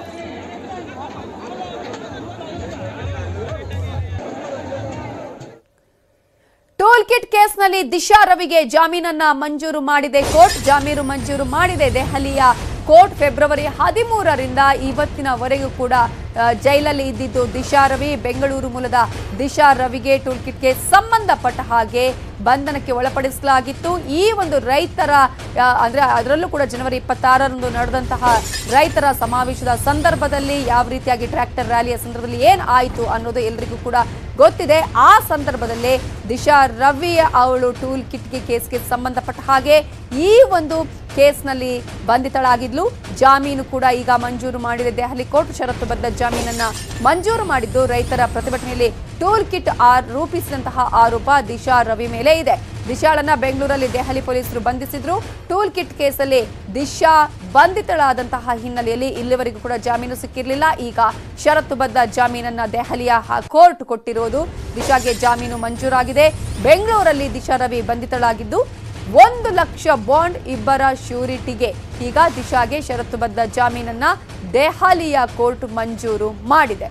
ಟೋಲ್ ಕಿಟ್ ಕೇಸ್ನಲ್ಲಿ ದಿಶಾ ರವಿಗೆ ಜಾಮೀನನ್ನ ಮಂಜೂರು ಮಾಡಿದೆ ಕೋರ್ಟ್ ಜಾಮೀನು ಮಂಜೂರು ಮಾಡಿದೆ ದೆಹಲಿಯ ಕೋರ್ಟ್ ಫೆಬ್ರವರಿ ಹದಿಮೂರರಿಂದ ಇವತ್ತಿನವರೆಗೂ ಕೂಡ ಆ, ಜೈಲಲ್ಲಿ ಇದ್ದಿದ್ದು ದಿಶಾ ರವಿ ಬೆಂಗಳೂರು ಮೂಲದ ದಿಶಾ ರವಿಗೆ ಟೋಲ್ ಕಿಟ್ಗೆ ಸಂಬಂಧಪಟ್ಟ ಹಾಗೆ ಬಂಧನಕ್ಕೆ ಒಳಪಡಿಸಲಾಗಿತ್ತು ಈ ಒಂದು ರೈತರ ಆ, ಅಂದ್ರೆ ಅದರಲ್ಲೂ ಕೂಡ ಜನವರಿ ಇಪ್ಪತ್ತಾರರಂದು ನಡೆದಂತಹ ರೈತರ ಸಮಾವೇಶದ ಸಂದರ್ಭದಲ್ಲಿ ಯಾವ ರೀತಿಯಾಗಿ ಟ್ರ್ಯಾಕ್ಟರ್ ರ್ಯಾಲಿಯ ಸಂದರ್ಭದಲ್ಲಿ ಏನ್ ಆಯಿತು ಅನ್ನೋದು ಎಲ್ರಿಗೂ ಕೂಡ ಗೊತ್ತಿದೆ ಆ ಸಂದರ್ಭದಲ್ಲೇ ದಿಶಾ ರವಿ ಅವಳು ಟೂಲ್ ಕಿಟ್ಗೆ ಕೇಸ್ಗೆ ಸಂಬಂಧಪಟ್ಟ ಹಾಗೆ ಈ ಒಂದು ಕೇಸ್ನಲ್ಲಿ ಬಂಧಿತಳಾಗಿದ್ಲು ಜಾಮೀನು ಕೂಡ ಈಗ ಮಂಜೂರು ಮಾಡಿದೆ ದೆಹಲಿ ಕೋರ್ಟ್ ಷರತ್ತುಬದ್ಧ ಜಾಮೀನನ್ನ ಮಂಜೂರು ಮಾಡಿದ್ದು ರೈತರ ಪ್ರತಿಭಟನೆಯಲ್ಲಿ ಟೂಲ್ ಕಿಟ್ ಆರ್ ರೂಪಿಸಿದಂತಹ ಆರೋಪ ದಿಶಾ ರವಿ ಮೇಲೆ ಇದೆ ದಿಶಾಳನ್ನ ಬೆಂಗಳೂರಲ್ಲಿ ದೆಹಲಿ ಪೊಲೀಸರು ಬಂಧಿಸಿದ್ರು ಟೂಲ್ ಕಿಟ್ ಕೇಸಲ್ಲಿ ದಿಶಾ ಬಂಧಿತಳಾದಂತಹ ಹಿನ್ನೆಲೆಯಲ್ಲಿ ಇಲ್ಲಿವರೆಗೂ ಕೂಡ ಜಾಮೀನು ಸಿಕ್ಕಿರಲಿಲ್ಲ ಈಗ ಷರತ್ತುಬದ್ಧ ಜಾಮೀನನ್ನ ದೆಹಲಿಯ ಹ- ಕೋರ್ಟ್ ಕೊಟ್ಟಿರೋದು ದಿಶಾಗೆ ಜಾಮೀನು ಮಂಜೂರಾಗಿದೆ ಬೆಂಗಳೂರಲ್ಲಿ ದಿಶಾ ರವಿ ಬಂಧಿತಳಾಗಿದ್ದು ಒಂದು ಲಕ್ಷ ಬಾಂಡ್ ಇಬ್ಬರ ಶ್ಯೂರಿಟಿಗೆ ಈಗ ದಿಶಾಗೆ ಷರತ್ತುಬದ್ಧ ಜಾಮೀನನ್ನ ದೆಹಲಿಯ ಕೋರ್ಟ್ ಮಂಜೂರು ಮಾಡಿದೆ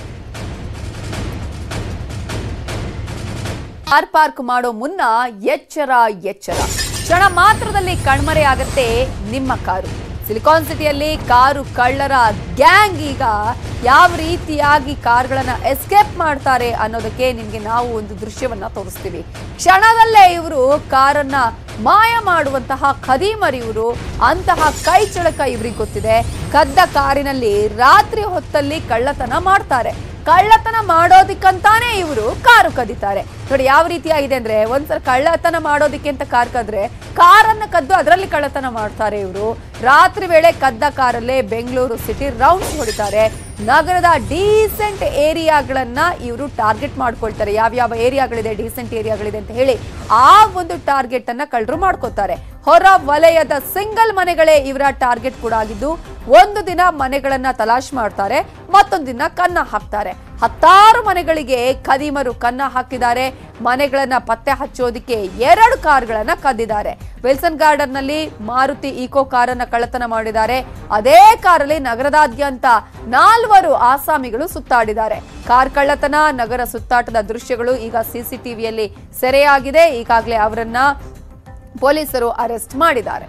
ಕಾರ್ ಪಾರ್ಕ್ ಮಾಡೋ ಮುನ್ನ ಎಚ್ಚರ ಎಚ್ಚರ ಕ್ಷಣ ಮಾತ್ರದಲ್ಲಿ ಕಣ್ಮರೆ ಆಗತ್ತೆ ನಿಮ್ಮ ಕಾರು ಸಿಲಿಕಾನ್ ಸಿಟಿಯಲ್ಲಿ ಕಾರು ಕಳ್ಳರ ಗ್ಯಾಂಗ್ ಈಗ ಯಾವ ರೀತಿಯಾಗಿ ಕಾರ್ಗಳನ್ನ ಎಸ್ಕೇಪ್ ಮಾಡ್ತಾರೆ ಅನ್ನೋದಕ್ಕೆ ನಿಮ್ಗೆ ನಾವು ಒಂದು ದೃಶ್ಯವನ್ನ ತೋರಿಸ್ತೀವಿ ಕ್ಷಣದಲ್ಲೇ ಇವರು ಕಾರನ್ನ ಮಾಯ ಮಾಡುವಂತಹ ಖದೀಮರ್ ಇವರು ಅಂತಹ ಕೈ ಚಳಕ ಇವ್ರಿಗೆ ಗೊತ್ತಿದೆ ಕದ್ದ ಕಾರಿನಲ್ಲಿ ರಾತ್ರಿ ಹೊತ್ತಲ್ಲಿ ಕಳ್ಳತನ ಮಾಡ್ತಾರೆ ಕಳ್ಳತನ ಮಾಡೋದಿಕ್ಕಂತಾನೆ ಇವರು ಕಾರು ಕದೀತಾರೆ ನೋಡಿ ಯಾವ ರೀತಿಯಾಗಿದೆ ಅಂದ್ರೆ ಒಂದ್ಸಲ ಕಳ್ಳತನ ಮಾಡೋದಿಕ್ಕೆ ಅಂತ ಕಾರ್ ಕದ್ರೆ ಕಾರನ್ನ ಕದ್ದು ಅದರಲ್ಲಿ ಕಳ್ಳತನ ಮಾಡ್ತಾರೆ ಇವರು ರಾತ್ರಿ ವೇಳೆ ಕದ್ದ ಕಾರಲ್ಲೇ ಬೆಂಗಳೂರು ಸಿಟಿ ರೌಂಡ್ಸ್ ಹೊಡಿತಾರೆ ನಗರದ ಡೀಸೆಂಟ್ ಏರಿಯಾಗಳನ್ನ ಇವರು ಟಾರ್ಗೆಟ್ ಮಾಡ್ಕೊಳ್ತಾರೆ ಯಾವ್ಯಾವ ಏರಿಯಾಗಳಿದೆ ಡೀಸೆಂಟ್ ಏರಿಯಾಗಳಿದೆ ಅಂತ ಹೇಳಿ ಆ ಒಂದು ಟಾರ್ಗೆಟ್ ಅನ್ನ ಕಳ್ಳರು ಮಾಡ್ಕೋತಾರೆ ಹೊರ ವಲಯದ ಸಿಂಗಲ್ ಮನೆಗಳೇ ಇವರ ಟಾರ್ಗೆಟ್ ಕೂಡ ಆಗಿದ್ದು ಒಂದು ದಿನ ಮನೆಗಳನ್ನ ತಲಾಶ್ ಮಾಡ್ತಾರೆ ಮತ್ತೊಂದು ದಿನ ಕನ್ನ ಹಾಕ್ತಾರೆ ಹತ್ತಾರು ಮನೆಗಳಿಗೆ ಖದೀಮರು ಕನ್ನ ಹಾಕಿದ್ದಾರೆ ಮನೆಗಳನ್ನ ಪತ್ತೆ ಹಚ್ಚೋದಿಕ್ಕೆ ಎರಡು ಕಾರ್ಗಳನ್ನ ಕದ್ದಿದ್ದಾರೆ ವಿಲ್ಸನ್ ಗಾರ್ಡನ್ ನಲ್ಲಿ ಮಾರುತಿ ಈಕೋ ಕಾರನ್ನ ಕಳ್ಳತನ ಮಾಡಿದ್ದಾರೆ ಅದೇ ಕಾರಲ್ಲಿ ನಗರದಾದ್ಯಂತ ನಾಲ್ವರು ಆಸಾಮಿಗಳು ಸುತ್ತಾಡಿದ್ದಾರೆ ಕಾರ್ ಕಳ್ಳತನ ನಗರ ಸುತ್ತಾಟದ ದೃಶ್ಯಗಳು ಈಗ ಸಿಸಿಟಿವಿಯಲ್ಲಿ ಸೆರೆಯಾಗಿದೆ ಈಗಾಗಲೇ ಅವರನ್ನ ಪೊಲೀಸರು ಅರೆಸ್ಟ್ ಮಾಡಿದ್ದಾರೆ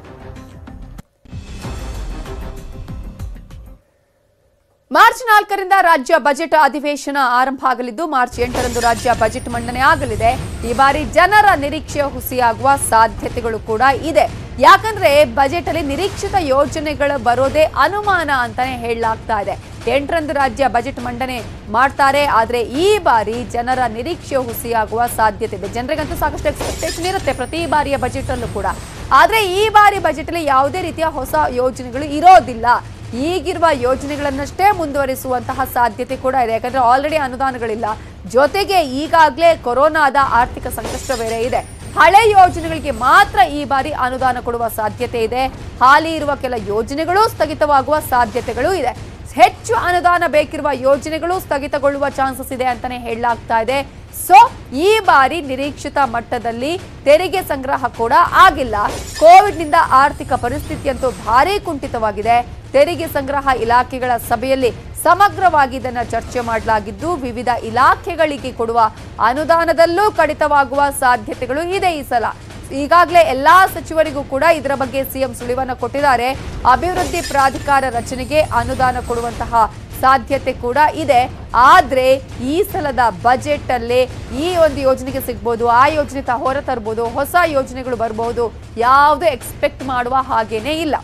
ಮಾರ್ಚ್ ನಾಲ್ಕರಿಂದ ರಾಜ್ಯ ಬಜೆಟ್ ಅಧಿವೇಶನ ಆರಂಭ ಆಗಲಿದ್ದು ಮಾರ್ಚ್ ಎಂಟರಂದು ರಾಜ್ಯ ಬಜೆಟ್ ಮಂಡನೆ ಆಗಲಿದೆ ಈ ಬಾರಿ ಜನರ ನಿರೀಕ್ಷೆ ಹುಸಿಯಾಗುವ ಸಾಧ್ಯತೆಗಳು ಕೂಡ ಇದೆ ಯಾಕಂದ್ರೆ ಬಜೆಟ್ ಅಲ್ಲಿ ನಿರೀಕ್ಷಿತ ಯೋಜನೆಗಳು ಬರೋದೇ ಅನುಮಾನ ಅಂತಾನೆ ಹೇಳಲಾಗ್ತಾ ಇದೆ ಎಂಟರಂದು ರಾಜ್ಯ ಬಜೆಟ್ ಮಂಡನೆ ಮಾಡ್ತಾರೆ ಆದ್ರೆ ಈ ಬಾರಿ ಜನರ ನಿರೀಕ್ಷೆ ಹುಸಿಯಾಗುವ ಸಾಧ್ಯತೆ ಇದೆ ಜನರಿಗಂತೂ ಸಾಕಷ್ಟು ಎಕ್ಸ್ಪೆಕ್ಟೇಷನ್ ಇರುತ್ತೆ ಪ್ರತಿ ಬಾರಿಯ ಬಜೆಟ್ ಅಲ್ಲೂ ಕೂಡ ಆದ್ರೆ ಈ ಬಾರಿ ಬಜೆಟ್ ಅಲ್ಲಿ ಯಾವುದೇ ರೀತಿಯ ಹೊಸ ಯೋಜನೆಗಳು ಇರೋದಿಲ್ಲ ಈಗಿರುವ ಯೋಜನೆಗಳನ್ನಷ್ಟೇ ಮುಂದುವರಿಸುವಂತಹ ಸಾಧ್ಯತೆ ಕೂಡ ಇದೆ ಯಾಕಂದ್ರೆ ಆಲ್ರೆಡಿ ಅನುದಾನಗಳಿಲ್ಲ ಜೊತೆಗೆ ಈಗಾಗಲೇ ಕೊರೋನಾದ ಆರ್ಥಿಕ ಸಂಕಷ್ಟ ಬೇರೆ ಇದೆ ಹಳೆ ಯೋಜನೆಗಳಿಗೆ ಮಾತ್ರ ಈ ಬಾರಿ ಅನುದಾನ ಕೊಡುವ ಸಾಧ್ಯತೆ ಇದೆ ಹಾಲಿ ಇರುವ ಕೆಲ ಯೋಜನೆಗಳು ಸ್ಥಗಿತವಾಗುವ ಸಾಧ್ಯತೆಗಳು ಇದೆ ಹೆಚ್ಚು ಅನುದಾನ ಬೇಕಿರುವ ಯೋಜನೆಗಳು ಸ್ಥಗಿತಗೊಳ್ಳುವ ಚಾನ್ಸಸ್ ಇದೆ ಅಂತಾನೆ ಹೇಳಲಾಗ್ತಾ ಇದೆ ಸೊ ಈ ಬಾರಿ ನಿರೀಕ್ಷಿತ ಮಟ್ಟದಲ್ಲಿ ತೆರಿಗೆ ಸಂಗ್ರಹ ಕೂಡ ಆಗಿಲ್ಲ ಕೋವಿಡ್ ನಿಂದ ಆರ್ಥಿಕ ಪರಿಸ್ಥಿತಿಯಂತೂ ಭಾರಿ ಕುಂಠಿತವಾಗಿದೆ ತೆರಿಗೆ ಸಂಗ್ರಹ ಇಲಾಖೆಗಳ ಸಭೆಯಲ್ಲಿ ಸಮಗ್ರವಾಗಿ ಇದನ್ನ ಚರ್ಚೆ ಮಾಡಲಾಗಿದ್ದು ವಿವಿಧ ಇಲಾಖೆಗಳಿಗೆ ಕೊಡುವ ಅನುದಾನದಲ್ಲೂ ಕಡಿತವಾಗುವ ಸಾಧ್ಯತೆಗಳು ಇದೆ ಈ ಸಲ ಈಗಾಗಲೇ ಎಲ್ಲಾ ಸಚಿವರಿಗೂ ಕೂಡ ಇದರ ಬಗ್ಗೆ ಸಿಎಂ ಸುಳಿವನ್ನ ಕೊಟ್ಟಿದ್ದಾರೆ ಅಭಿವೃದ್ಧಿ ಪ್ರಾಧಿಕಾರ ರಚನೆಗೆ ಅನುದಾನ ಕೊಡುವಂತಹ ಸಾಧ್ಯತೆ ಕೂಡ ಇದೆ ಆದ್ರೆ ಈ ಸಲದ ಬಜೆಟ್ ಅಲ್ಲಿ ಈ ಒಂದು ಯೋಜನೆಗೆ ಸಿಗ್ಬೋದು ಆ ಯೋಜನೆ ತ- ಹೊರ ತರ್ಬೋದು ಹೊಸ ಯೋಜನೆಗಳು ಬರಬಹುದು ಯಾವುದು ಎಕ್ಸ್ಪೆಕ್ಟ್ ಮಾಡುವ ಹಾಗೇನೇ ಇಲ್ಲ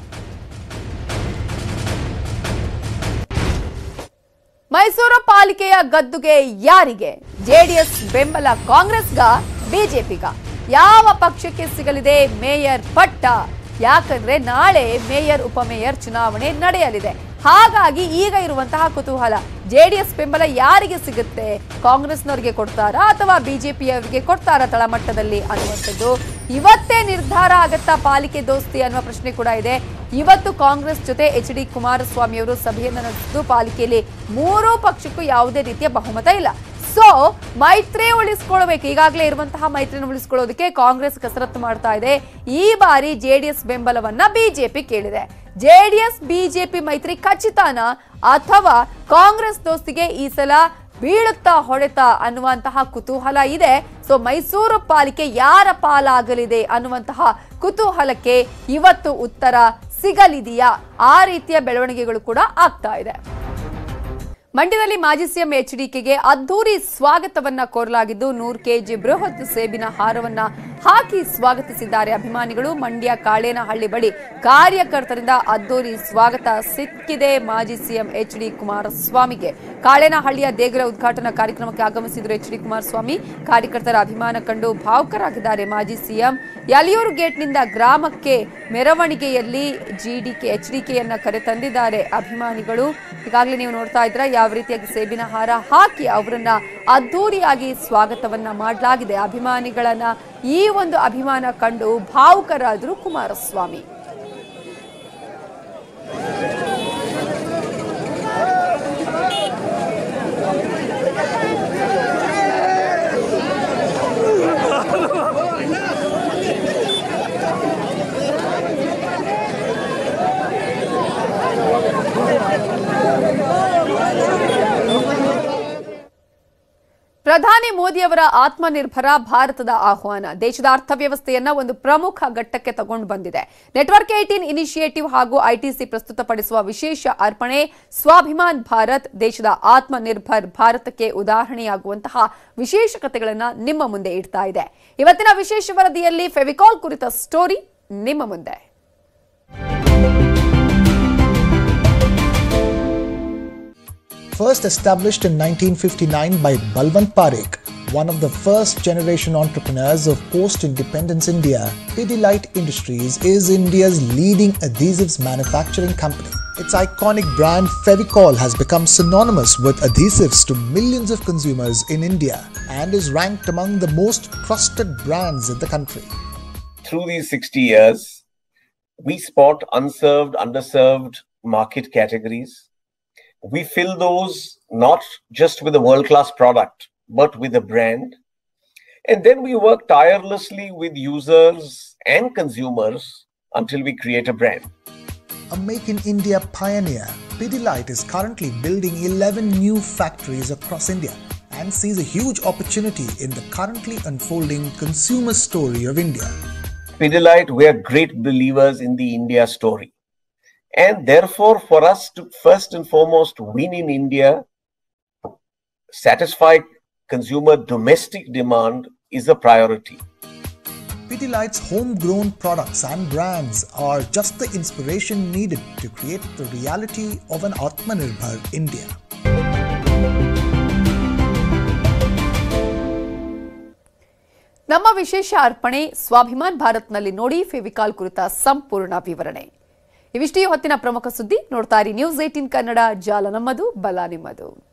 ಮೈಸೂರು ಪಾಲಿಕೆಯ ಗದ್ದುಗೆ ಯಾರಿಗೆ ಜೆಡಿಎಸ್ ಬೆಂಬಲ ಕಾಂಗ್ರೆಸ್ಗ ಬಿಜೆಪಿಗ ಯಾವ ಪಕ್ಷಕ್ಕೆ ಸಿಗಲಿದೆ ಮೇಯರ್ ಪಟ್ಟ ಯಾಕಂದ್ರೆ ನಾಳೆ ಮೇಯರ್ ಉಪಮೇಯರ್ ಚುನಾವಣೆ ನಡೆಯಲಿದೆ ಹಾಗಾಗಿ ಈಗ ಇರುವಂತಹ ಕುತೂಹಲ ಜೆಡಿಎಸ್ ಬೆಂಬಲ ಯಾರಿಗೆ ಸಿಗುತ್ತೆ ಕಾಂಗ್ರೆಸ್ನವರಿಗೆ ಕೊಡ್ತಾರಾ ಅಥವಾ ಬಿಜೆಪಿಯವರಿಗೆ ಕೊಡ್ತಾರಾ ತಳಮಟ್ಟದಲ್ಲಿ ಅನ್ನುವಂಥದ್ದು ಇವತ್ತೇ ನಿರ್ಧಾರ ಆಗತ್ತಾ ಪಾಲಿಕೆ ದೋಸ್ತಿ ಅನ್ನುವ ಪ್ರಶ್ನೆ ಕೂಡ ಇದೆ ಇವತ್ತು ಕಾಂಗ್ರೆಸ್ ಜೊತೆ ಎಚ್ ಡಿ ಕುಮಾರಸ್ವಾಮಿ ಅವರು ಸಭೆಯನ್ನು ನಡೆಸಿದ್ದು ಪಾಲಿಕೆಯಲ್ಲಿ ಮೂರೂ ಪಕ್ಷಕ್ಕೂ ಯಾವುದೇ ರೀತಿಯ ಬಹುಮತ ಇಲ್ಲ ಸೊ ಮೈತ್ರಿ ಉಳಿಸ್ಕೊಳ್ಬೇಕು ಈಗಾಗಲೇ ಇರುವಂತಹ ಮೈತ್ರಿಯನ್ನು ಉಳಿಸ್ಕೊಳ್ಳೋದಕ್ಕೆ ಕಾಂಗ್ರೆಸ್ ಕಸರತ್ತು ಮಾಡ್ತಾ ಇದೆ ಈ ಬಾರಿ ಜೆಡಿಎಸ್ ಬೆಂಬಲವನ್ನ ಬಿಜೆಪಿ ಕೇಳಿದೆ ಜೆಡಿಎಸ್ ಬಿಜೆಪಿ ಮೈತ್ರಿ ಖಚಿತನಾ ಅಥವಾ ಕಾಂಗ್ರೆಸ್ ದೋಸ್ತಿಗೆ ಈ ಸಲ ಬೀಳುತ್ತಾ ಹೊಡೆತ ಅನ್ನುವಂತಹ ಕುತೂಹಲ ಇದೆ ಸೊ ಮೈಸೂರು ಪಾಲಿಕೆ ಯಾರ ಪಾಲಾಗಲಿದೆ ಅನ್ನುವಂತಹ ಕುತೂಹಲಕ್ಕೆ ಇವತ್ತು ಉತ್ತರ ಸಿಗಲಿದೆಯಾ ಆ ರೀತಿಯ ಬೆಳವಣಿಗೆಗಳು ಕೂಡ ಆಗ್ತಾ ಇದೆ ಮಂಡ್ಯದಲ್ಲಿ ಮಾಜಿ ಸಿಎಂ ಎಚ್ಡಿಕೆಗೆ ಅದ್ದೂರಿ ಸ್ವಾಗತವನ್ನ ಕೋರಲಾಗಿದ್ದು ನೂರು ಕೆಜಿ ಬೃಹತ್ ಸೇಬಿನ ಹಾರವನ್ನ ಹಾಕಿ ಸ್ವಾಗತಿಸಿದ್ದಾರೆ ಅಭಿಮಾನಿಗಳು ಮಂಡ್ಯ ಕಾಳೇನಹಳ್ಳಿ ಬಳಿ ಕಾರ್ಯಕರ್ತರಿಂದ ಅದ್ದೂರಿ ಸ್ವಾಗತ ಸಿಕ್ಕಿದೆ ಮಾಜಿ ಸಿಎಂ ಎಚ್ ಡಿ ಕುಮಾರಸ್ವಾಮಿಗೆ ಕಾಳೇನಹಳ್ಳಿಯ ದೇಗುಲ ಉದ್ಘಾಟನಾ ಕಾರ್ಯಕ್ರಮಕ್ಕೆ ಆಗಮಿಸಿದರು ಎಚ್ ಡಿ ಕುಮಾರಸ್ವಾಮಿ ಕಾರ್ಯಕರ್ತರ ಅಭಿಮಾನ ಕಂಡು ಭಾವುಕರಾಗಿದ್ದಾರೆ ಮಾಜಿ ಸಿಎಂ ಯಲಿಯೂರು ಗೇಟ್ನಿಂದ ಗ್ರಾಮಕ್ಕೆ ಮೆರವಣಿಗೆಯಲ್ಲಿ ಜಿಡಿಕೆ ಎಚ್ ಡಿಕೆಯನ್ನ ಕರೆತಂದಿದ್ದಾರೆ ಅಭಿಮಾನಿಗಳು ಈಗಾಗಲೇ ನೀವು ನೋಡ್ತಾ ಇದ್ರ ಯಾವ ರೀತಿಯಾಗಿ ಸೇಬಿನ ಹಾರ ಹಾಕಿ ಅವರನ್ನ ಅದ್ದೂರಿಯಾಗಿ ಸ್ವಾಗತವನ್ನ ಮಾಡಲಾಗಿದೆ ಅಭಿಮಾನಿಗಳನ್ನ ಈ ಒಂದು ಅಭಿಮಾನ ಕಂಡು ಭಾವುಕರಾದರು ಕುಮಾರಸ್ವಾಮಿ ಪ್ರಧಾನಿ ಮೋದಿಯವರ ಆತ್ಮನಿರ್ಭರ ಭಾರತದ ಆಹ್ವಾನ ದೇಶದ ಅರ್ಥವ್ಯವಸ್ಥೆಯನ್ನ ಒಂದು ಪ್ರಮುಖ ಘಟ್ಟಕ್ಕೆ ತಗೊಂಡು ಬಂದಿದೆ ನೆಟ್ವರ್ಕ್ ಏಟೀನ್ ಇನಿಷಿಯೇಟಿವ್ ಹಾಗೂ ಐಟಿಸಿ ಪ್ರಸ್ತುತಪಡಿಸುವ ವಿಶೇಷ ಅರ್ಪಣೆ ಸ್ವಾಭಿಮಾನ್ ಭಾರತ್ ದೇಶದ ಆತ್ಮನಿರ್ಭರ್ ಭಾರತಕ್ಕೆ ಉದಾಹರಣೆಯಾಗುವಂತಹ ವಿಶೇಷ ಕಥೆಗಳನ್ನ ನಿಮ್ಮ ಮುಂದೆ ಇಡ್ತಾ ಇದೆ ಇವತ್ತಿನ ವಿಶೇಷ ವರದಿಯಲ್ಲಿ ಫೆವಿಕಾಲ್ ಕುರಿತ ಸ್ಟೋರಿ ನಿಮ್ಮ ಮುಂದೆ First established in 1959 by Balwant Parekh, one of the first generation entrepreneurs of post independence India, Pidilite Industries is India's leading adhesives manufacturing company. Its iconic brand Fevicol has become synonymous with adhesives to millions of consumers in India and is ranked among the most trusted brands in the country. through these 60 years, we spot unserved, underserved market categories. we fill those not just with a world class product, but with a brand. And then we work tirelessly with users and consumers until we create a brand. A Make in India pioneer, Pidilite is currently building 11 new factories across India and sees a huge opportunity in the currently unfolding consumer story of India. Pidilite, we are great believers in the India story. And therefore, for us to first and foremost win in India, satisfy consumer domestic demand is a priority. Pidilite's homegrown products and brands are just the inspiration needed to create the reality of an Atmanirbhar India. ನಮ್ಮ ವಿಶೇಷ ಅರ್ಪಣೆ ಸ್ವಾಭಿಮಾನ್ ಭಾರತ್ನಲ್ಲಿ ನೋಡಿ ಫೆವಿಕಾಲ್ ಕುರಿತ ಸಂಪೂರ್ಣ ವಿವರಣೆ ಇವಿಷ್ಟೇ ಹೊತ್ತಿನ ಪ್ರಮುಖ ಸುದ್ದಿ ನೋಡ್ತಾ ಇರಿ ನ್ಯೂಸ್ ಏಟೀನ್ ಕನ್ನಡ ಜಾಲ ನಮ್ಮದು ಬಲ ನಿಮ್ಮದು